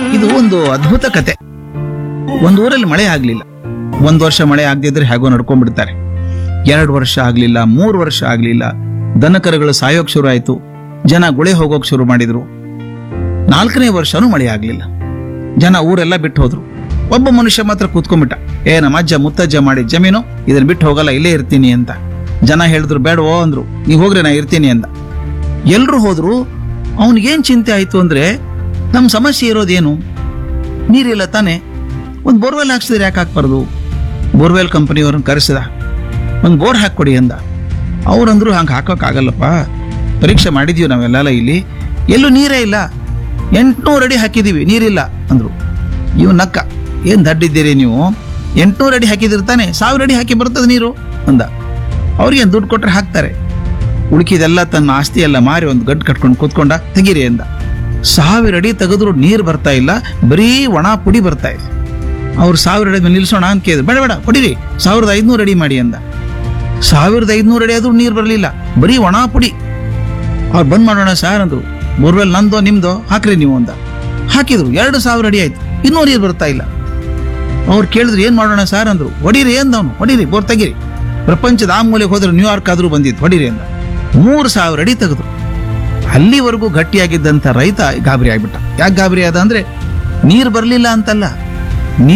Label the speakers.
Speaker 1: ಇದು ಒಂದು ಅದ್ಭುತ ಕತೆ ಒಂದು ಊರಲ್ಲಿ ಮಳೆ ಆಗ್ಲಿಲ್ಲ ಒಂದ್ ವರ್ಷ ಮಳೆ ಆಗದಿದ್ರೆ ಹೇಗೋ ನಡ್ಕೊಂಡ್ಬಿಡ್ತಾರೆ ಎರಡು ವರ್ಷ ಆಗ್ಲಿಲ್ಲ ಮೂರು ವರ್ಷ ಆಗ್ಲಿಲ್ಲ ದನಕರುಗಳು ಸಾಯೋಕ್ ಶುರು ಆಯ್ತು ಜನ ಗುಳೆ ಹೋಗೋಕ್ ಶುರು ಮಾಡಿದ್ರು ನಾಲ್ಕನೇ ವರ್ಷನೂ ಮಳೆ ಆಗ್ಲಿಲ್ಲ ಜನ ಊರೆಲ್ಲ ಬಿಟ್ಟು ಹೋದ್ರು ಒಬ್ಬ ಮನುಷ್ಯ ಮಾತ್ರ ಕೂತ್ಕೊಂಡ್ಬಿಟ್ಟ ಏ ನಮ್ಮ ಅಜ್ಜ ಮುತ್ತಜ್ಜ ಮಾಡಿದ ಜಮೀನು ಇದನ್ನ ಬಿಟ್ಟು ಹೋಗಲ್ಲ ಇಲ್ಲೇ ಇರ್ತೀನಿ ಅಂತ ಜನ ಹೇಳಿದ್ರು ಬೇಡವೋ ಅಂದ್ರು ನೀವು ಹೋಗ್ರಿ ನಾ ಇರ್ತೀನಿ ಅಂತ ಎಲ್ರು ಹೋದ್ರು ಅವನಿಗೇನ್ ಚಿಂತೆ ಆಯ್ತು ಅಂದ್ರೆ ನಮ್ಮ ಸಮಸ್ಯೆ ಇರೋದೇನು ನೀರಿಲ್ಲ ತಾನೆ ಒಂದು ಬೋರ್ವೆಲ್ ಹಾಕ್ಸಿದ್ರೆ ಯಾಕೆ ಹಾಕ್ಬಾರ್ದು ಬೋರ್ವೆಲ್ ಕಂಪನಿಯವ್ರನ್ನ ಕರೆಸಿದ ಒಂದು ಬೋರ್ ಹಾಕ್ಕೊಡಿ ಅಂದ ಅವ್ರಂದ್ರು ಹಂಗೆ ಹಾಕೋಕ್ಕಾಗಲ್ಲಪ್ಪ ಪರೀಕ್ಷೆ ಮಾಡಿದೀವಿ ನಾವೆಲ್ಲ ಇಲ್ಲಿ ಎಲ್ಲೂ ನೀರೇ ಇಲ್ಲ ಎಂಟ್ನೂರು ಅಡಿ ಹಾಕಿದೀವಿ ನೀರಿಲ್ಲ ಅಂದ್ರು ಇವ್ ನಕ್ಕ ಏನ್ ದಡ್ಡಿದ್ದೀರಿ ನೀವು ಎಂಟ್ನೂರು ಅಡಿ ಹಾಕಿದಿರ್ತಾನೆ ಸಾವಿರ ಅಡಿ ಹಾಕಿ ಬರ್ತದೆ ನೀರು ಅಂದ ಅವ್ರಿಗೆ ದುಡ್ಡು ಕೊಟ್ರೆ ಹಾಕ್ತಾರೆ ಉಳುಕಿದೆಲ್ಲ ತನ್ನ ಆಸ್ತಿ ಎಲ್ಲ ಮಾರಿ ಒಂದು ಗಡ್ಡು ಕಟ್ಕೊಂಡು ಕೂತ್ಕೊಂಡ ತೆಗೀರಿ ಅಂದ ಸಾವಿರ ಅಡಿ ತೆಗೆದ್ರು ನೀರು ಬರ್ತಾ ಇಲ್ಲ ಬರೀ ಒಣ ಪುಡಿ ಬರ್ತಾ ಇದೆ ಅವ್ರು ಸಾವಿರ ಅಡಿ ಮೇಲೆ ನಿಲ್ಸೋಣ ಅಂತ ಕೇಳಿದ್ರು ಬೇಡ ಬೇಡ ಕೊಡಿರಿ ಸಾವಿರದ ಐದ್ನೂರು ಅಡಿ ಮಾಡಿ ಅಂದ ಸಾವಿರದ ಐದ್ನೂರು ಅಡಿ ಆದ್ರೂ ನೀರು ಬರಲಿಲ್ಲ ಬರೀ ಒಣ ಪುಡಿ ಅವ್ರು ಬಂದ್ ಮಾಡೋಣ ಸಾರ್ ಅಂದ್ರು ಬೋರ್ವೆಲ್ ನಂದೋ ನಿಮ್ದೋ ಹಾಕ್ರಿ ನೀವು ಅಂದ ಹಾಕಿದ್ರು ಎರಡು ಸಾವಿರ ಅಡಿ ಆಯ್ತು ಇನ್ನೂ ನೀರು ಬರ್ತಾ ಇಲ್ಲ ಅವ್ರು ಕೇಳಿದ್ರು ಏನ್ ಮಾಡೋಣ ಸಾರ್ ಅಂದ್ರು ಹೊಡೀರಿ ಅಂದವನು ಹೊಡೀರಿ ಬೋರ್ ತೆಗೀರಿ ಪ್ರಪಂಚದ ಆ ಮೂಲೆಗೆ ಹೋದ್ರೆ ನ್ಯೂಯಾರ್ಕ್ ಆದ್ರೂ ಬಂದಿತ್ತು ಹೊಡೀರಿ ಅಂದ ಮೂರು ಸಾವಿರ ಅಡಿ ತೆಗೆದ್ರು ಅಲ್ಲಿವರೆಗೂ ಗಟ್ಟಿಯಾಗಿದ್ದಂಥ ರೈತ ಗಾಬರಿ ಆಗ್ಬಿಟ್ಟ ಯಾಕೆ ಗಾಬರಿ ಆದ ಅಂದ್ರೆ ನೀರು ಬರಲಿಲ್ಲ ಅಂತಲ್ಲ